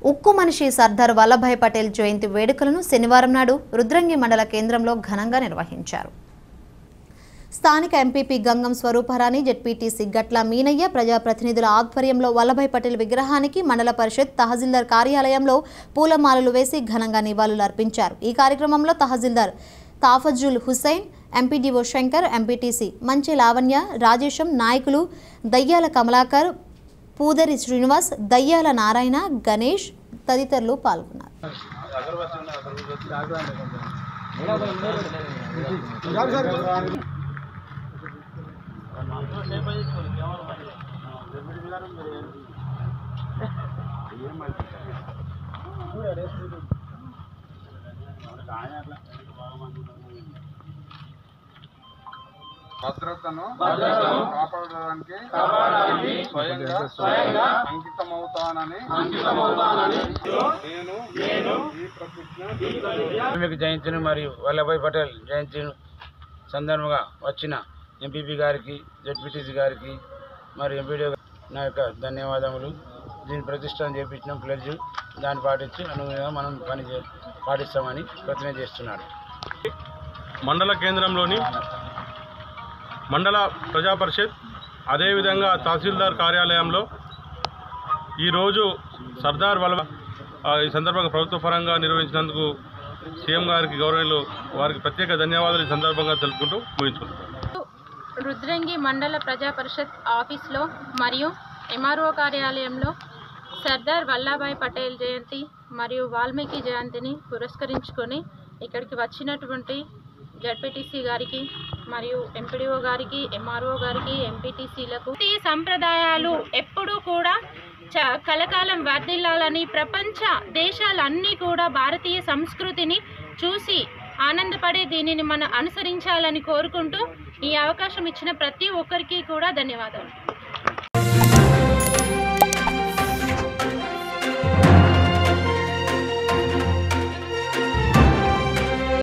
ఉక్కు మనిషి సర్దార్ వల్లభాయ్ పటేల్ జయంతి వేడుకలను శనివారం నాడు రుద్రంగి మండల కేంద్రంలో ఘనంగా నిర్వహించారు స్థానిక ఎంపీపీ గంగం స్వరూపరాణి జెడ్పీటీసీ గట్ల మీనయ్య ప్రజాప్రతినిధుల ఆధ్వర్యంలో వల్లభాయ్ పటేల్ విగ్రహానికి మండల పరిషత్ తహసీల్దార్ కార్యాలయంలో పూలమాలలు వేసి ఘనంగా నివాళులు అర్పించారు ఈ కార్యక్రమంలో తహసీల్దార్ తాఫజుల్ హుసైన్ ఎంపీడీఓ శంకర్ ఎంపీటీసీ మంచి లావణ్య రాజేశం నాయకులు దయ్యాల కమలాకర్ పూదరి శ్రీనివాస్ దయ్యాల నారాయణ గణేష్ తదితరులు పాల్గొన్నారు భద్రతను కాపాడడానికి స్వయంగా అంకితమవుతానని నేను ఈ ప్రతిజ్ఞ కార్మిక జయంతిని మరియు వల్లభాయ్ పటేల్ జయంతిని సందర్భంగా వచ్చిన ఎంపీపీ గారికి జెడ్పీటీసీ గారికి మరియు ఎంపీడీ నా యొక్క ధన్యవాదములు దీని ప్రతిష్టం చేపించిన ప్లెడ్జ్ దాన్ని పాటించి అనుగుణంగా మనం పని చే పాటిస్తామని ప్రతిజ్ఞ చేస్తున్నాడు మండల కేంద్రంలోని మండల ప్రజా పరిషత్ అదేవిధంగా తహసీల్దార్ కార్యాలయంలో ఈరోజు సర్దార్ వల్ల ఈ సందర్భంగా ప్రభుత్వ పరంగా నిర్వహించినందుకు సీఎం గారికి గౌరవనీయులు వారికి ప్రత్యేక ధన్యవాదాలు ఈ సందర్భంగా తెలుపుకుంటూ ముగించుకుంటున్నాను రుద్రంగి మండల ప్రజా పరిషత్ ఆఫీస్లో మరియు ఎంఆర్ఓ కార్యాలయంలో సర్దార్ వల్లభాయ్ పటేల్ జయంతి మరియు వాల్మీకి జయంతిని పురస్కరించుకొని ఇక్కడికి వచ్చినటువంటి జడ్పీటీసీ గారికి మరియు ఎంపీడీఓ గారికి ఎంఆర్ఓ గారికి ఎంపీటీసీలకు ఈ సంప్రదాయాలు ఎప్పుడూ కూడా చ కలకాలం వర్ధిల్లాలని ప్రపంచ దేశాలన్నీ కూడా భారతీయ సంస్కృతిని చూసి ఆనందపడే దీనిని మనం అనుసరించాలని కోరుకుంటూ ఈ అవకాశం ఇచ్చిన ప్రతి ఒక్కరికి కూడా ధన్యవాదాలు